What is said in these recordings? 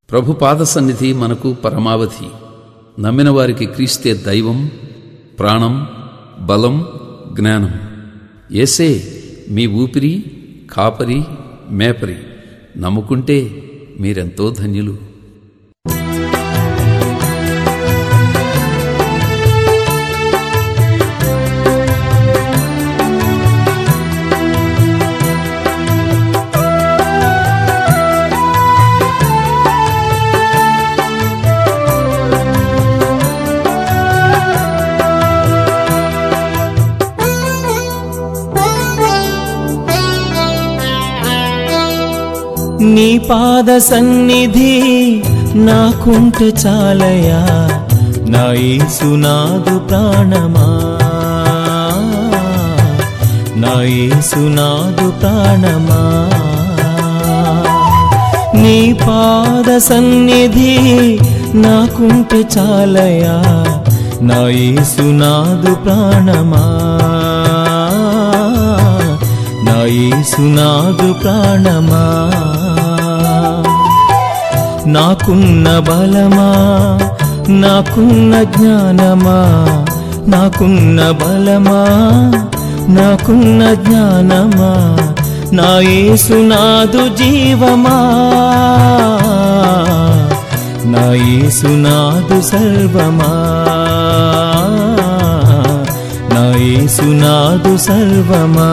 ప్రభు పాద సన్నిధి మనకు పరమావధి నమ్మిన వారికి క్రీస్తే దైవం ప్రాణం బలం జ్ఞానం ఏసే మీ ఊపిరి కాపరి మేపరి నమ్ముకుంటే మీరెంతో ధన్యులు నీ పాద సన్నిధి నాకుంటే చాలయా నా యేసునాదు ప్రాణమా నా యేసునాదు ప్రాణమా నీ పాద సన్నిధి నాకుంటే చాలయా నా యేసునాదు ప్రాణమా నా యేసునాదు ప్రాణమా నాకున్న బలమా నాకున్న జ్ఞానమా నాకున్న బలమా నాకున్న జ్ఞానమా నా యేసునాదు జీవమా నా యేసునాదు సర్వమా నా యేసునాదు సర్వమా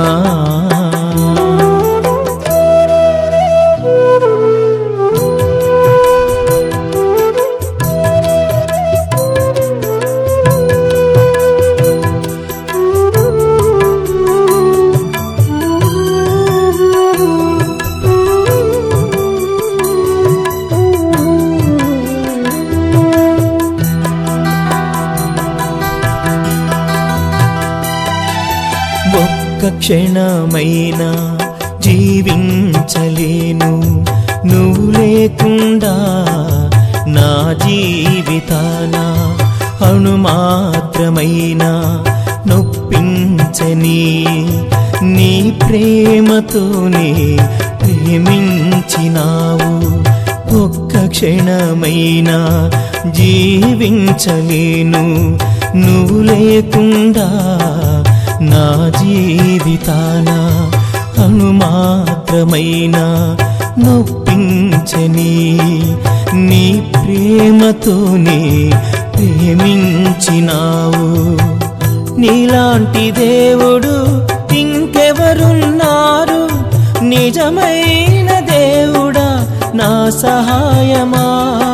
ఒక్క క్షణమైనా జీవించలేను నువ్వు లేకుండా నా జీవితాన అణు మాత్రమైనా నొప్పించని నీ ప్రేమతోనే ప్రేమించినావు ఒక్క క్షణమైనా జీవించలేను నువ్వు లేకుండా నా జీవితాన అను మాత్రమైనా నొప్పించని నీ ప్రేమతోనే ప్రేమించినావు నీలాంటి దేవుడు ఇంకెవరున్నారు నిజమైన దేవుడా నా సహాయమా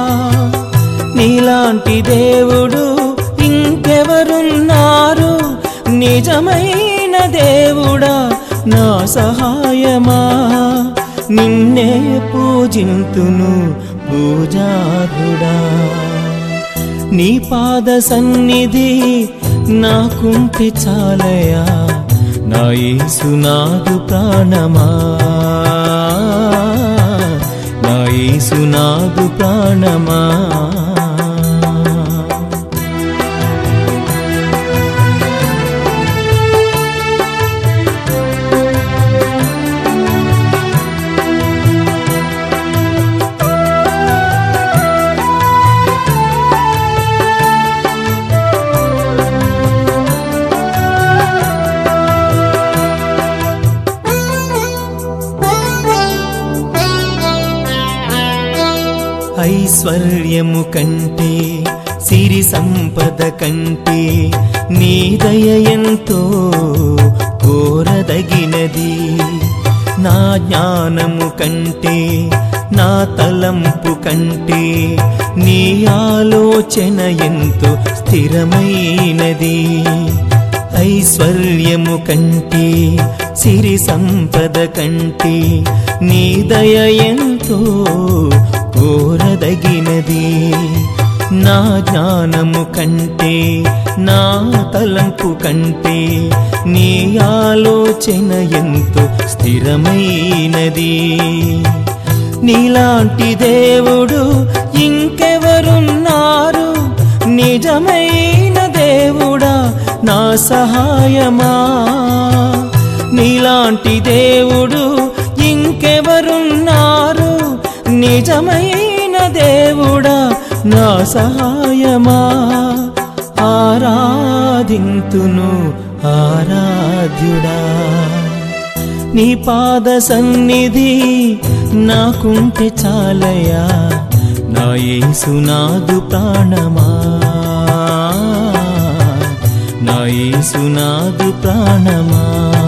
నీలాంటి దేవుడు ఇంకెవరున్నారు నిజమైన దేవుడా నా సహాయమా నిన్నే పూజింతును పూజారుడా నీ పాద సన్నిధి నాకుంటే చాలయా నా యేసునాదు ప్రాణమా నా యేసునాదు ప్రాణమా ఐశ్వర్యము కంటే సిరి సంపద కంటే నీ దయ ఎంతో కోరదగినది నా జ్ఞానము కంటే నా తలంపు కంటే నీ ఆలోచన ఎంతో స్థిరమైనది ఐశ్వర్యము కంటే సిరి సంపద కంటే నీ దయ ఎంతో కోరదగినది నా జ్ఞానము కంటే నా తలంపు కంటే నీ ఆలోచన ఎంతో స్థిరమైనది నీలాంటి దేవుడు ఇంకెవరున్నారు నిజమైన దేవుడా నా సహాయమా నీలాంటి దేవుడు ఇంకెవరున్నారు నిజమైన దేవుడా నా సహాయమా ఆరాధింతును ఆరాధ్యుడా నీ పాద సన్నిధి నాకుంటే చాలయా నా యేసునాదు ప్రాణమా నా యేసునాదు ప్రాణమా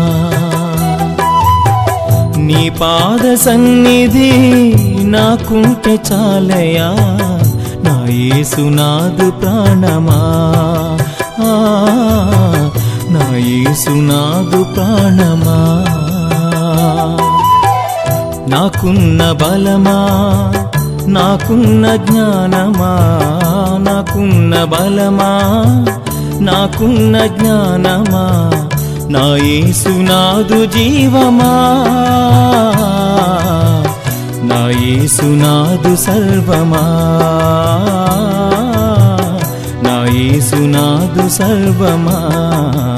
నీ పాద సన్నిధి నాకుంటే చాలయా నా యేసునాదు ప్రాణమా ఆ, నా యేసునాదు ప్రాణమా నాకున్న బలమా నాకున్న జ్ఞానమా నాకున్న బలమా నాకున్న జ్ఞానమా నా యేసునాదు జీవమా నా యేసునాదు సర్వమా నా యేసునాదు సర్వమా